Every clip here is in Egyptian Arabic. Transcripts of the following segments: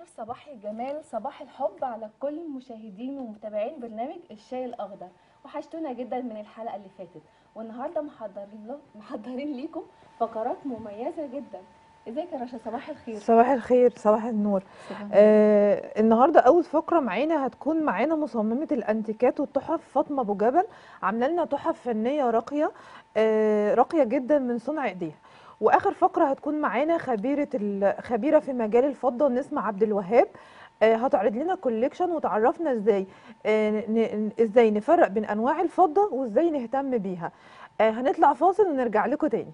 صباح الجمال صباح الحب على كل المشاهدين ومتابعين برنامج الشاي الاخضر وحشتونا جدا من الحلقه اللي فاتت والنهارده محضرين له محضرين ليكم فقرات مميزه جدا ازيك يا رشا صباح الخير صباح الخير صباح النور آه النهارده اول فقره معانا هتكون معانا مصممه الانتيكات والتحف فاطمه ابو جبل عامله لنا تحف فنيه راقيه آه راقيه جدا من صنع ايديها واخر فقره هتكون معانا خبيره ال- خبيره في مجال الفضه نسمه عبد الوهاب آه هتعرض لنا كوليكشن وتعرفنا ازاي آه ن- ازاي نفرق بين انواع الفضه وازاي نهتم بيها آه هنطلع فاصل ونرجع لكم تاني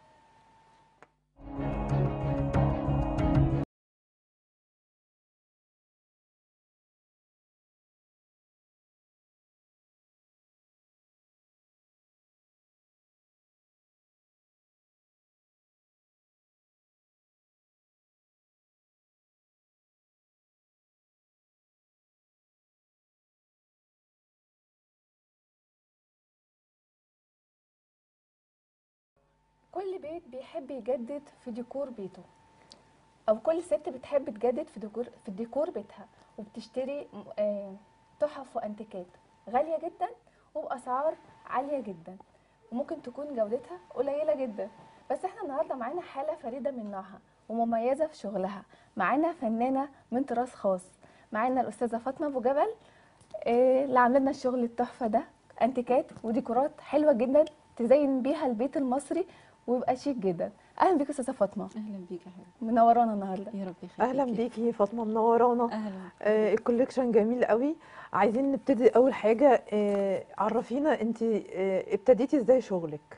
كل بيت بيحب يجدد في ديكور بيته او كل ست بتحب تجدد في ديكور في ديكور بيتها وبتشتري م- آه، تحف وانتيكات غاليه جدا وباسعار عاليه جدا وممكن تكون جودتها قليله جدا بس احنا النهارده معانا حاله فريده من نوعها ومميزه في شغلها معانا فنانه من طراز خاص معانا الاستاذه فاطمه ابو جبل آه، اللي عامله لنا الشغل التحفه ده انتيكات وديكورات حلوه جدا تزين بيها البيت المصري ويبقى شيك جدا اهلا بيك يا استاذه فاطمه اهلا بيك يا حبيبي منورانا النهارده يا رب يخليك اهلا بيكي يا فاطمه منورانا اهلا آه، الكوليكشن جميل قوي عايزين نبتدي اول حاجه آه، عرفينا انت ابتديتي ازاي شغلك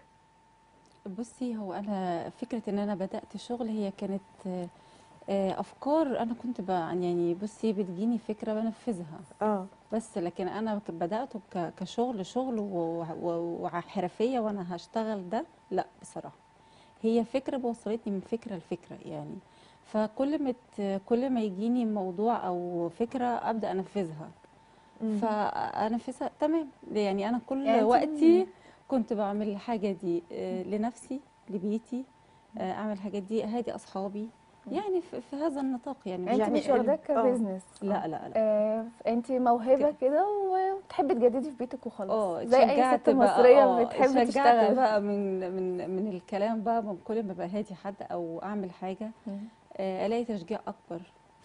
بصي هو انا فكره ان انا بدات شغل هي كانت آه، آه، افكار انا كنت ب- يعني بصي بتجيني فكره بنفذها اه بس لكن انا ك- بداته ك- كشغل شغل و- و- وحرفيه وانا هشتغل ده لا بصراحه هي فكره وصلتني من فكره لفكره يعني فكل ما ت- كل ما يجيني موضوع او فكره ابدا انفذها مم. فانفذها تمام يعني انا كل يعني أنت وقتي كنت بعمل الحاجه دي آه، لنفسي لبيتي آه، اعمل الحاجات دي هادي اصحابي يعني في في هذا النطاق يعني مش- انت يعني مش واخداه ال- آه. كبزنس لا لا لا آه انت موهبه كده. كده وتحبي تجددي في بيتك وخلاص اه زي اي اتشجعت ست بقى- مصريه آه، بتحب اتشجعت تشتغل بقى من من من الكلام بقى من كل ما بقى هادي حد او اعمل حاجه مم. آه، الاقي تشجيع اكبر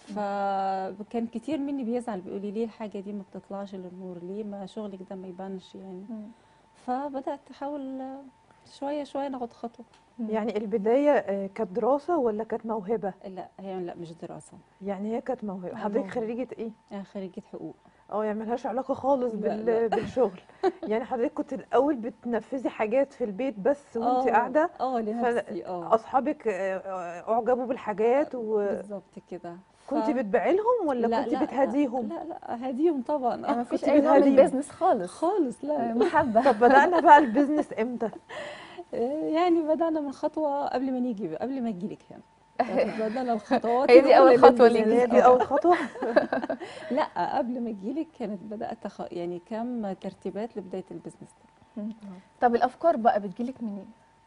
فكان كتير مني بيزعل بيقول لي ليه الحاجه دي ما بتطلعش للنور ليه ما شغلك ده ما يبانش يعني مم. فبدات احاول آه، شويه شويه ناخد خطوه يعني البدايه آه، كانت دراسه ولا كانت موهبه لا هي لا مش دراسه يعني هي كانت موهبه آه، حضرتك موهبة. خريجه ايه انا خريجه حقوق اه يعني ملهاش علاقه خالص لا، بال... لا. بالشغل يعني حضرتك كنت الاول بتنفذي حاجات في البيت بس وانت آه، قاعده اه لنفسي اه اصحابك آه، آه، اعجبوا بالحاجات وكنت بالظبط كده ف- بتبيعي لهم ولا لا كنت لا بتهديهم لا لا هديهم طبعا يعني آه، ما فيش كنت اي نوع من بتهديهم. بيزنس خالص خالص آه، لا محبه طب بدأنا بقى البيزنس امتى آه، يعني بدأنا من خطوة قبل ما نيجي قبل ما أجيلك هنا يعني بدأنا الخطوات هي دي أول الأولى خطوة للبيزنس. ليكي. يعني هي دي آه. اول خطوه لا قبل ما أجيلك كانت بدأت أخ... يعني كام ترتيبات لبداية البيزنس ده طب الافكار بقى بتجيلك منين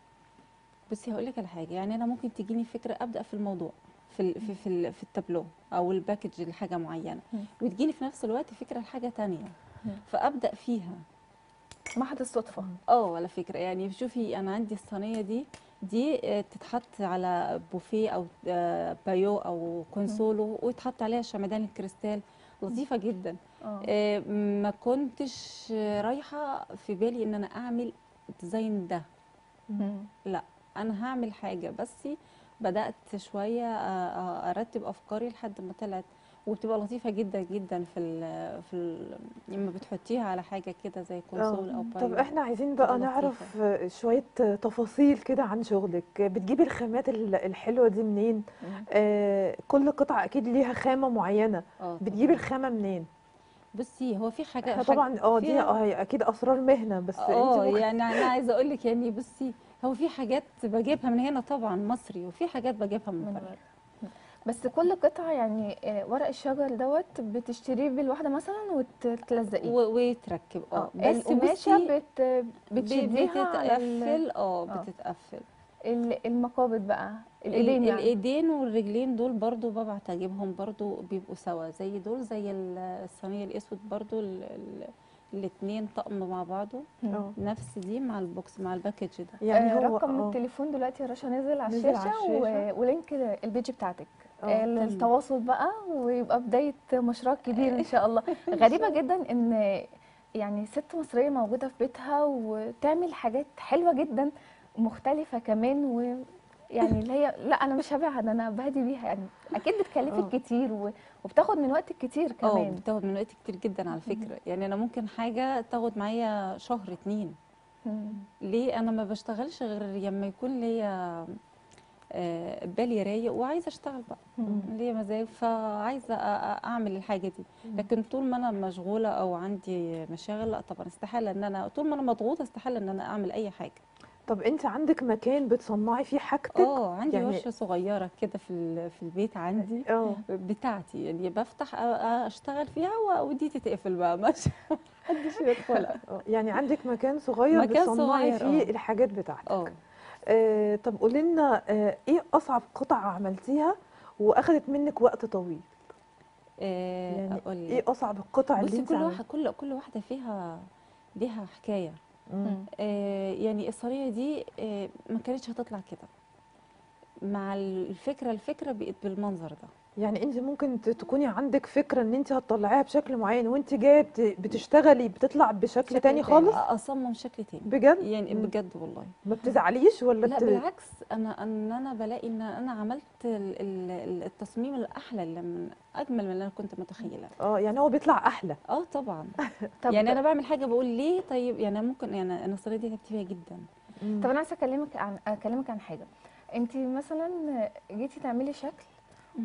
بصي هقول لك على حاجة يعني أنا ممكن تجيني فكرة أبدأ في الموضوع في ال... في في, ال... في التابلو أو الباكج لحاجة معينة مم. وتجيني في نفس الوقت فكرة لحاجة تانية مم. فأبدأ فيها محض الصدفه اه على فكرة يعني شوفي أنا عندي الصينية دي دي آه، تتحط على بوفيه أو آه، بايو أو كونسولو ويتحط عليها شمعدان الكريستال لطيفة جدا اه آه، ما كنتش آه، رايحة في بالي إن أنا أعمل الديزاين ده مم. لا أنا هعمل حاجة بس بدأت شوية آه، آه، أرتب أفكاري لحد ما طلعت وبتبقى لطيفة جدا جدا في ال في ال لما بتحطيها على حاجة كده زي كونسول أو آه، بايو طب احنا عايزين بقى تبقى نعرف آه، شويه آه، تفاصيل كده عن شغلك آه، بتجيبي الخامات ال- الحلوه دي منين مم. آه، كل قطعه اكيد ليها خامه معينه اه بتجيبي طبعاً. الخامه منين بصي هو في حاجه احنا حاجة طبعا اه دي فيها- اه هي اكيد اسرار مهنه بس انت اه ممكن يعني انا عايزه اقول لك يعني بصي هو في حاجات بجيبها من هنا طبعا مصري وفي حاجات بجيبها من من بره بره. بس كل قطعه يعني آه، ورق الشجر دوت بتشتريه بالواحده مثلا وتلزقيه و- ويتركب اه بس القماشه بصي بت بتشديها على ال- بتتقفل اه آه. بتتقفل ال- المقابض بقى الايدين ال- يعني الايدين والرجلين دول برضو ببعت اجيبهم برضو بيبقوا سوا زي دول زي ال- الصينيه الاسود برضو ال- ال- الاتنين طقم مع بعضه مم. اه نفس دي مع البوكس مع الباكج ده يعني آه، هو رقم اه التليفون دلوقتي يا رشا نزل على نزل على الشاشه, الشاشة. و... ولينك البيج بتاعتك اه آه، تمام. التواصل بقى ويبقى بدايه مشروع كبير ان شاء الله غريبه جدا ان يعني ست مصريه موجوده في بيتها وتعمل حاجات حلوه جدا مختلفه كمان و يعني اللي هي لا انا مش هبيعها ده انا بهدي بيها يعني اكيد بتكلفك اه. كتير و... وبتاخد من وقتك كتير اه كمان بتاخد من وقت كتير جدا على فكره يعني انا ممكن حاجه تاخد معايا شهر اتنين مم. ليه انا ما بشتغلش غير لما يكون ليا آه، بالي رايق وعايزه اشتغل بقى مم. ليا مزاج فعايزه أ- أ- اعمل الحاجه دي لكن طول ما انا مشغوله او عندي مشاغل لا طبعا استحاله ان انا طول ما انا مضغوطه استحاله ان انا اعمل اي حاجه طب انت عندك مكان بتصنعي فيه حاجتك اه عندي يعني- ورشه صغيره كده في ال- في البيت عندي اه بتاعتي يعني بفتح أ- أ- اشتغل فيها و- ودي تتقفل بقى مش محدش يدخلها اه. يعني عندك مكان صغير مكان بتصنعي صغير، فيه اه. الحاجات بتاعتك اه آه طب قولي لنا آه ايه اصعب قطعه عملتيها واخدت منك وقت طويل آه، يعني اقول ايه لك اصعب القطع اللي بصي انت كل عملتيها واحده كل كل واحده فيها ليها حكايه مم. آه، يعني الصينيه دي آه، ما كانتش هتطلع كده مع الفكره الفكره بقت بالمنظر ده يعني انت ممكن ت- تكوني عندك فكره ان انت هتطلعيها بشكل معين وانت جايه بت- بتشتغلي بتطلع بشكل شكل تاني تاني. خالص اصمم شكل تاني بجد يعني مم. بجد والله ما بتزعليش ولا لا بت... بالعكس انا ان انا بلاقي ان انا عملت ال- ال- التصميم الاحلى اللي من اجمل من اللي انا كنت متخيله اه يعني هو بيطلع احلى اه طبعا طب يعني انا بعمل حاجه بقول ليه طيب يعني أنا ممكن يعني انا الصينيه دي تعبت فيها جدا طب انا عايزه اكلمك عن اكلمك عن حاجه انت مثلا جيتي تعملي شكل مم.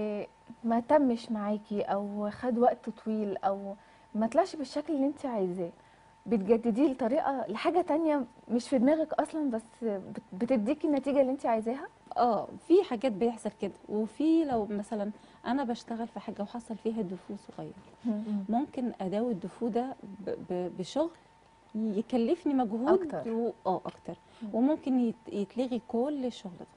وما تمش معاكي او خد وقت طويل او ما طلعش بالشكل اللي انت عايزاه بتجدديه لطريقه لحاجه تانية مش في دماغك اصلا بس بت- بتديكي النتيجه اللي انت عايزاها اه في حاجات بيحصل كده وفي لو مثلا انا بشتغل في حاجه وحصل فيها دفو صغير ممكن اداوي الدفو ده ب- ب- بشغل يكلفني مجهود أكتر. و... اه اكتر مم. وممكن يت... يتلغي كل الشغل ده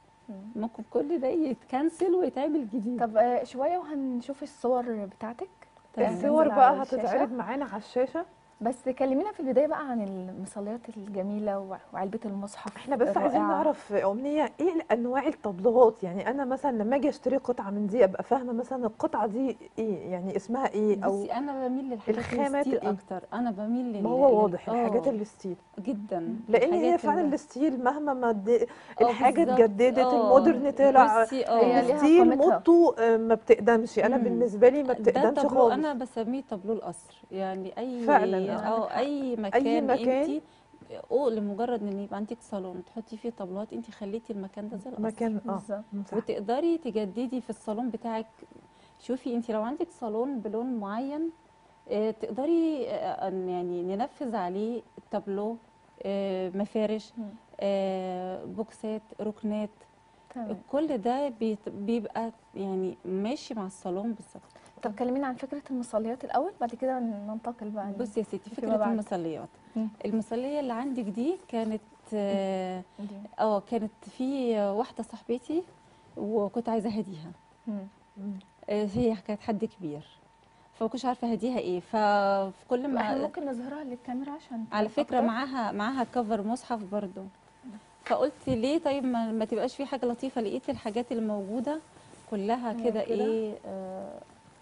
ممكن كل ده يتكنسل ويتعمل جديد طب آه، شويه وهنشوف الصور بتاعتك تمام. الصور ننزل بقى على الشاشة. هتتعرض معانا على الشاشه بس كلمينا في البدايه بقى عن المصليات الجميله وع- وعلبه المصحف احنا بس عايزين الرائعة. نعرف امنيه ايه انواع الطبلوهات يعني انا مثلا لما اجي اشتري قطعه من دي ابقى فاهمه مثلا القطعه دي ايه يعني اسمها ايه او بصي انا بميل للحاجات الخامات الستيل إيه؟ اكتر انا بميل لل... ما هو لل- واضح الحاجات آه، الستيل جدا لان هي الحاجات فعلا اللي- الستيل مهما ما د- آه، الحاجه بالظبط. اتجددت آه، المودرن طلع بصي هي اه ليها الستيل قيمتها. موضته آه، ما بتقدمش انا مم. بالنسبه لي ما ده بتقدمش طابلو خالص انا بسميه طابلو القصر يعني اي فعلاً، آه. او عندك حق. اي مكان, مكان. انت او لمجرد ان يبقى عندك صالون تحطي فيه طابلوهات انت خليتي المكان ده زي القصر مكان اه بالظبط صح. وتقدري تجددي في الصالون بتاعك شوفي انت لو عندك صالون بلون معين آه، تقدري آه، أن يعني ننفذ عليه التابلو آه، مفارش مم. آه، بوكسات ركنات تمام كل ده بيت- بيبقى يعني ماشي مع الصالون بالظبط طب كلمينا عن فكره المصليات الاول بعد كده ننتقل بقى بصي يا ستي فيما فكره بعد. المصليات مم. المصليه اللي عندك دي كانت اه دي. آه، كانت في واحده صاحبتي وكنت عايزه اهديها مم. مم. آه، هي كانت حد كبير فما كنتش عارفه هديها ايه ففي كل احنا ما ممكن نظهرها للكاميرا عشان على تبقى فكره أكتر. معاها معاها كفر مصحف برضو فقلت ليه طيب ما, ما تبقاش في حاجه لطيفه لقيت الحاجات اللي موجوده كلها هي كده كده؟ ايه اه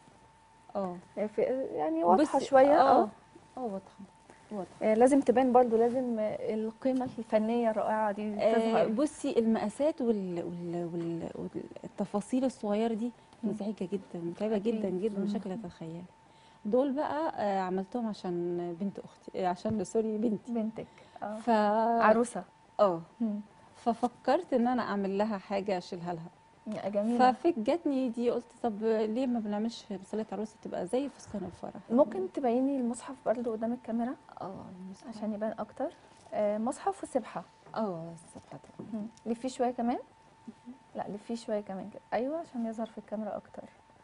اه في- يعني واضحه بصي، شويه اه اه اه واضحه واضحه آه، لازم تبان برضو لازم آه، القيمه الفنيه الرائعه دي آه تظهر بصي المقاسات وال... وال... وال... والتفاصيل الصغيره دي مم. مزعجه جدا متعبه أكيد. جدا جدا مم. بشكل لا تتخيل دول بقى آه عملتهم عشان بنت اختي آه، عشان سوري بنتي بنتك اه ف عروسه اه مم. ففكرت ان انا اعمل لها حاجه اشيلها لها جميله ففك جاتني دي قلت طب ليه ما بنعملش مصليه عروسه تبقى زي فستان الفرح ممكن تبيني المصحف برضو قدام الكاميرا اه عشان يبان اكتر آه، مصحف وسبحه اه الصفحه طبعا مم. لفيه شويه كمان لا لفيه شويه كمان كده ايوه عشان يظهر في الكاميرا اكتر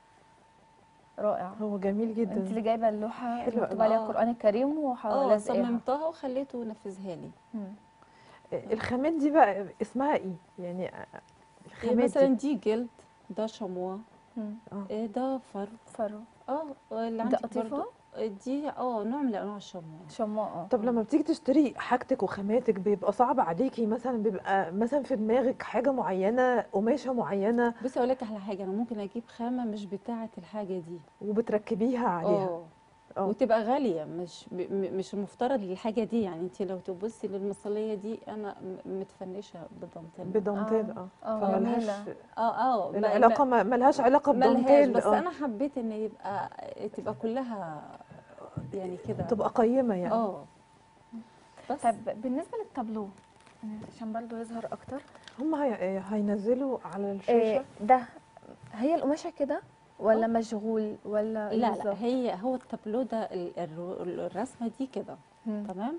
رائع هو جميل انت اللي جدا جايبه اللوحه حلوة مكتوب عليها آه. القران الكريم اه وحلزقها صممتها وخليته ينفذها لي مم. الخامات دي بقى اسمها ايه يعني يعني الخامات مثلا دي دي جلد ده شموع مم. آه، ده فرو فرو اه اللي ده عندك قطيفة برضو دي اه نوع من انواع الشموع شماء اه طب لما بتيجي تشتري حاجتك وخاماتك بيبقى صعب عليكي مثلا بيبقى مثلا في دماغك حاجة معينة قماشة معينة بصي اقول لك على حاجه انا ممكن اجيب خامه مش بتاعه الحاجه دي وبتركبيها عليها اه اه. وتبقى غاليه مش ب- م- مش المفترض للحاجه دي يعني انت لو تبصي للمصليه دي انا م- متفنشه بالدانتيل بدانتيل اه اه فملهاش جميلة اه اه ما- العلاقة ما ملهاش علاقة ملهاش بدانتيل بس اه انا حبيت ان يبقى تبقى كلها يعني كده تبقى قيمة يعني اه بس طب بالنسبة للتابلو عشان برضو يظهر اكتر هم هي... هينزلوا على إيه الشاشة ده هي القماشة كده ولا مشغول ولا إيه لا لا بالظبط؟ هي هو التابلو ده ال- الر- الرسمه دي كده مم. تمام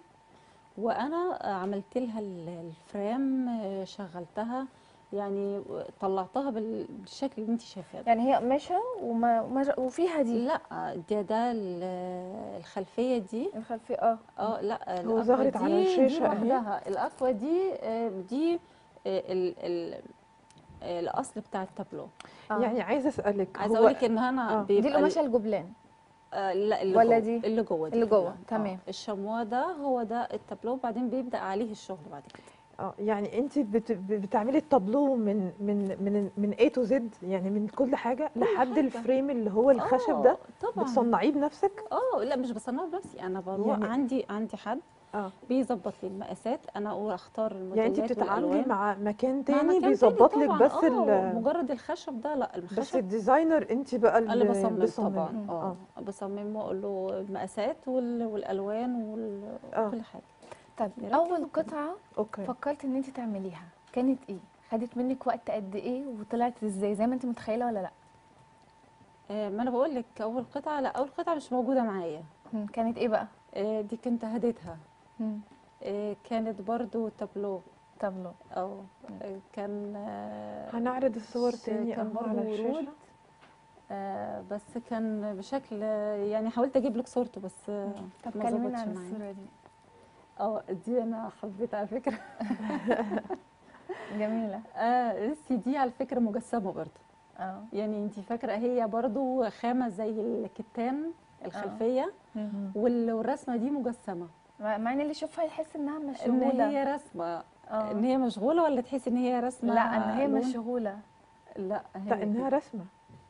وانا عملت لها ال- الفريم آه، شغلتها يعني طلعتها بال- بالشكل اللي انت شايفاه ده. يعني هي قماشة وما وما- وفيها دي لا ده ده ال- الخلفيه دي الخلفية اه اه لا هو الأكوا ظهرت على دي- الشاشة دي أهي. لوحدها الاكوا دي آه، دي آه، ال ال الاصل بتاع التابلو آه. يعني عايزة اسألك عايزه هو اقول لك ان انا آه. بيبقى دي ال- القماشة الجبلان آه لا اللي ولا جوه دي؟ اللي جوه دي اللي جوه، كلها. تمام. آه الشموع ده هو ده التابلو وبعدين بيبدا عليه الشغل بعد كده اه يعني انت بت... بتعملي التابلو من من من من A to Z يعني من كل حاجة لحد حاجة. الفريم اللي هو الخشب آه، ده طبعا بتصنعيه بنفسك اه لا مش بصنعه بنفسي انا بروح يعني- يعني عندي عندي حد اه بيظبط لي المقاسات انا اقول اختار يعني الموديلات انت بتتعاملي والألوان. مع مكان مع تاني مكان بيظبط تاني لك طبعاً. بس آه ال... مجرد الخشب ده لا بس الخشب الديزاينر انت بقى اللي بصمم بتصممي. طبعا اه بصممه واقول له المقاسات وال- والالوان وال- آه. وكل حاجه طب يركب اول وكده. قطعة اوكي فكرت ان انت تعمليها كانت ايه خدت منك وقت قد ايه وطلعت ازاي زي ما انت متخيلة ولا لا آه ما انا بقول لك اول قطعه لا اول قطعه مش موجوده معايا مم. كانت ايه بقى آه دي كنت هديتها مم. آه كانت برضو تابلو تابلو اه آه، كان آه، هنعرض الصور ش- تاني كان اهو برضو على ورود الشاشة آه بس كان بشكل يعني حاولت اجيب لك صورته بس آه، طب ما كلمينا ظبطش عن معايا. الصورة دي اه دي انا حبيتها على فكره جميلة آه السي دي على فكره مجسمه برضو اه يعني انت فاكره هي برضو خامه زي الكتان الخلفيه مم. وال- والرسمه دي مجسمه مع مع ان اللي يشوفها يحس انها ان مشغولة هي رسمه اه ان هي مشغوله ولا تحس ان هي رسمه لا ان هي لون؟ مشغولة لا لا هي انها كده. رسمة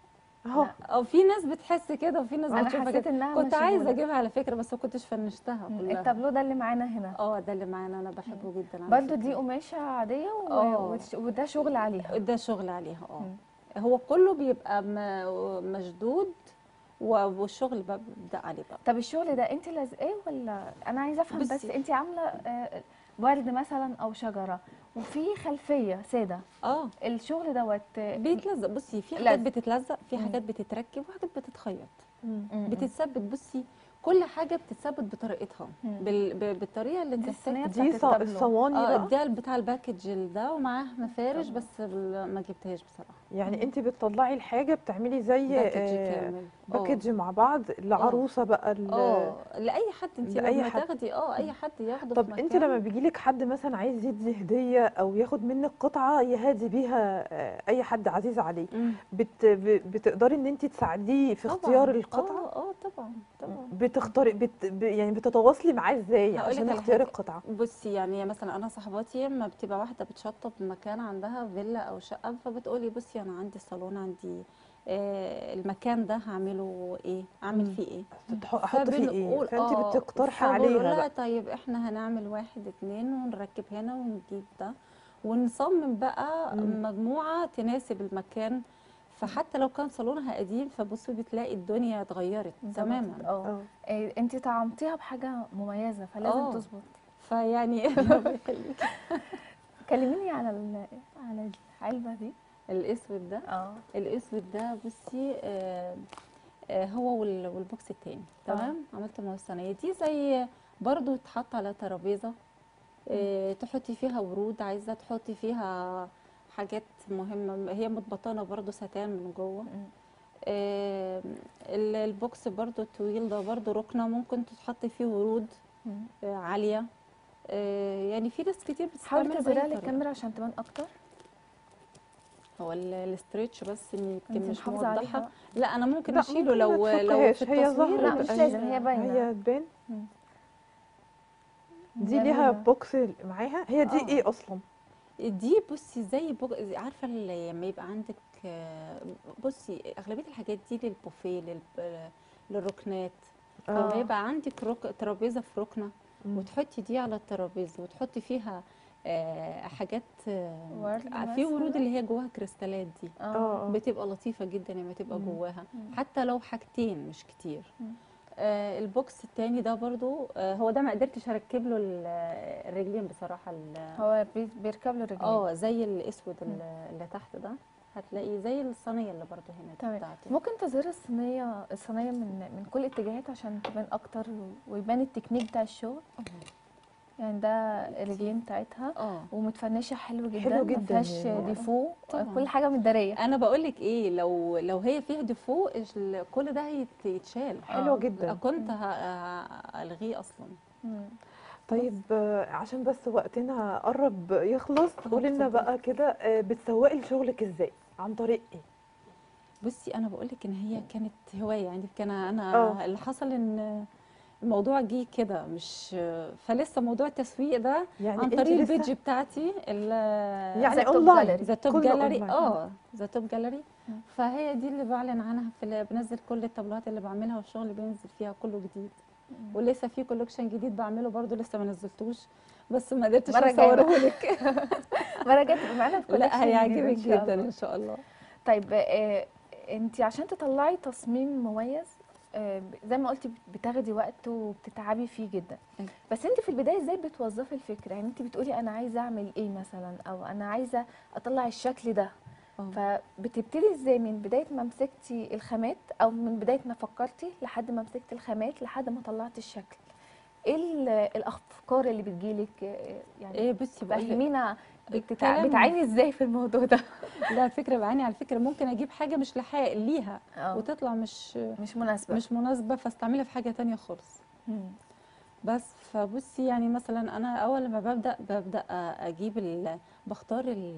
اهو لا. او في ناس بتحس كده وفي ناس انا بتشوفها حسيت كده انها كنت مشغولة. عايزه اجيبها على فكره بس ما كنتش فنشتها مم. كلها التابلو ده اللي معانا هنا اه ده اللي معانا انا بحبه جدا على برضو دي فكرة. قماشة عادية و... آه. وتش- وده شغل عليها ده شغل عليها اه مم. هو كله بيبقى م- مشدود و- والشغل بقى بيبدا عليه بقى طب الشغل ده انت لازقاه ولا انا عايزه افهم بس بصي. انت عامله آه، ورد مثلا او شجره وفي خلفيه ساده اه الشغل دوت آه، بيتلزق بصي في لزق. حاجات بتتلزق في مم. حاجات بتتركب وحاجات بتتخيط مم. مم. بتتثبت بصي كل حاجه بتتثبت بطريقتها مم. بال... ب- بالطريقه اللي انت دي الصينية محتاج دي بتاعت ص- التابلو. الصواني اه بقى ده بتاع الباكج ده ومعاه مفارش طبعا. بس ال- ما جبتهاش بصراحه يعني انت بتطلعي الحاجة بتعملي زي باكج آه، كامل آه. باكج مع بعض لعروسة بقى ال- اه لاي حد انت لأي لما حد. تاخدي اه اي حد ياخده طب في انت مكان لما بيجيلك حد مثلا عايز يدي هدية او ياخد منك قطعة يهادي بيها آه، اي حد عزيز عليه مم. بت ب- بتقدري ان انت تساعديه في اختيار طبعاً. القطعة اه اه طبعا طبعا بتختاري بت ب- يعني بتتواصلي معاه ازاي هقولك عشان على اختيار حاجة. القطعة بصي يعني مثلا انا صاحباتي لما بتبقى واحده بتشطب مكان عندها فيلا او شقه فبتقولي بصي انا عندي صالون عندي آه المكان ده هعمله ايه اعمل مم. فيه ايه تح- احط فيه ايه فبنقول فانت آه، بتقترحي فبقول عليها لها بقى طيب احنا هنعمل واحد اتنين ونركب هنا ونجيب ده ونصمم بقى مم. مجموعه تناسب المكان فحتى لو كان صالونها قديم فبصي بتلاقي الدنيا اتغيرت تماما اه اه آه، انت طعمتيها بحاجه مميزه فلازم آه. تظبط فيعني ربنا يخليكي. كلميني على ال... على العلبه دي الاسود ده اه الاسود ده بصي آه آه هو وال- والبوكس التاني تمام عملت مع الصينيه دي زي برضو تحط على ترابيزه آه تحطي فيها ورود عايزه تحطي فيها حاجات مهمه هي متبطنه برضو ستان من جوه مم. آه ال- البوكس برضو الطويل ده برضو ركنه ممكن تحطي فيه ورود مم. آه عاليه آه يعني في ناس كتير حاولي بتستعمل تظهريها بأي طريقة. للكاميرا عشان تبان اكتر هو ال- الاسترتش بس إن يمكن انت مش محافظه موضحه عليها لا انا ممكن لا، اشيله ممكن لو ما لو في تفكهاش، هي التصوير ظهرت لا، مش أهي. لازم، هي باينة. هي تبان دي جميلة. ليها بوكس معاها هي دي آه. ايه اصلا دي بصي زي بوك... زي- عارفه ال- لما يبقى عندك آه، بصي اغلبيه الحاجات دي للبوفيه لل... للركنات لما يبقى عندك رك... ترابيزه في ركنه مم. وتحطي دي على الترابيزه وتحطي فيها آه، حاجات آه، ورد في ورود مثلاً؟ اللي هي جواها كريستالات دي اه اه بتبقى لطيفه جدا لما تبقى مم. جواها مم. حتى لو حاجتين مش كتير مم. آه البوكس التاني ده برضو آه هو ده ما قدرتش اركب له ال- الرجلين بصراحه ال- هو بي- بيركب له رجلين اه زي الاسود اللي, اللي تحت ده هتلاقيه زي الصينيه اللي برضو هنا دي تمام. بتاعتي ممكن تظهر الصينيه الصينيه من من كل الاتجاهات عشان تبان اكتر ويبان التكنيك بتاع الشغل يعني ده الرجلين بتاعتها اه ومتفنشه حلو جدا حلو ما جدا فيهاش يعني. ديفو طبعاً. كل حاجه متداريه انا بقول لك ايه لو لو هي فيها ديفو ال- كل ده هيت- يتشال حلوه آه. جدا كنت ه- ه- الغيه اصلا مم. طيب آه، عشان بس وقتنا قرب يخلص اه، قولي لنا اتفضلي. بقى كده آه، بتسوقي لشغلك ازاي عن طريق ايه بصي انا بقول لك ان هي كانت هوايه عندي كان انا اه. اللي حصل ان الموضوع جه كده مش فلسه موضوع التسويق ده يعني عن انت طريق لسه البيج بتاعتي يعني ذا توب اونلاين جاليري. ذا توب كله جاليري أونلاين. اه ذا توب جاليري مم. فهي دي اللي بعلن عنها في اللي بنزل كل التابلوهات اللي بعملها والشغل اللي بينزل فيها كله جديد ولسه في كولكشن جديد بعمله برضو لسه ما نزلتوش بس ما قدرتش مرة جاية اصوره لك مره جت تبقى معانا في collection لا جديد هيعجبك إن شاء جدا الله. ان شاء الله طيب آه انت عشان تطلعي تصميم مميز آه زي ما قلتي بتاخدي وقت وبتتعبي فيه جدا أيوة. بس انت في البدايه ازاي بتوظفي الفكره يعني انت بتقولي انا عايزه اعمل ايه مثلا او انا عايزه اطلع الشكل ده اه. فبتبتدي ازاي من بدايه ما مسكتي الخامات او من بدايه ما فكرتي لحد ما مسكتي الخامات لحد ما طلعتي الشكل ايه ال- الافكار اللي بتجيلك آه، يعني ايه بصي بقول لك فهمينا بتتع... الكلام- بتعاني ازاي في الموضوع ده لا فكره بعاني على فكره ممكن اجيب حاجه مش لحق ليها اه وتطلع مش مش مناسبه مش مناسبه فاستعملها في حاجه تانية خالص مم. بس فبصي يعني مثلا انا اول ما ببدا ببدا اجيب ال... بختار ال...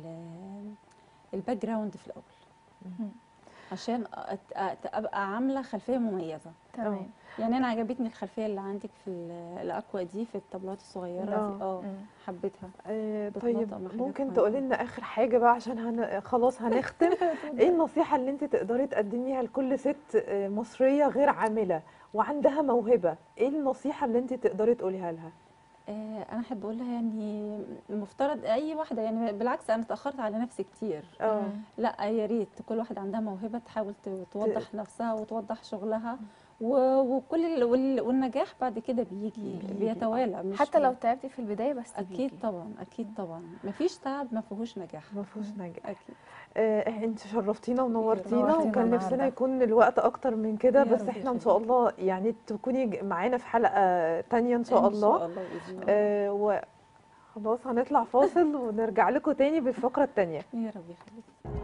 الباك جراوند في الاول مم. عشان أت... أت... ابقى عامله خلفيه مميزه تمام يعني انا عجبتني الخلفيه اللي عندك في ال- الاكوا دي في الطابلوهات الصغيره دي اه. اه مم. حبيتها آه، بتنطق طيب مع حاجات ممكن معينة. تقولي لنا اخر حاجه بقى عشان هن... خلاص هنختم ايه النصيحه اللي انت تقدري تقدميها لكل ست آه، مصريه غير عامله وعندها موهبه ايه النصيحه اللي انت تقدري تقوليها لها آه، انا احب اقول لها يعني المفترض اي واحده يعني بالعكس انا اتاخرت على نفسي كتير اه مم. لا يا ريت كل واحده عندها موهبه تحاول ت- توضح نفسها وتوضح شغلها و- وكل ال- وال- والنجاح بعد كده بيجي بيجي. بيتوالى مش حتى بي- لو تعبتي في البدايه بس اكيد بيجي. طبعا اكيد طبعا مفيش تعب ما فيهوش نجاح ما فيهوش نجاح اكيد آه انت شرفتينا ونورتينا نورتينا وكان نفسنا النهاردة. يكون الوقت اكتر من كده يا بس رب احنا ان شاء يخليك. الله يعني تكوني ج- معانا في حلقه تانية ان شاء ان الله شاء الله باذن الله آه و خلاص هنطلع فاصل ونرجع لكم تاني بالفقره التانية يا رب يخليك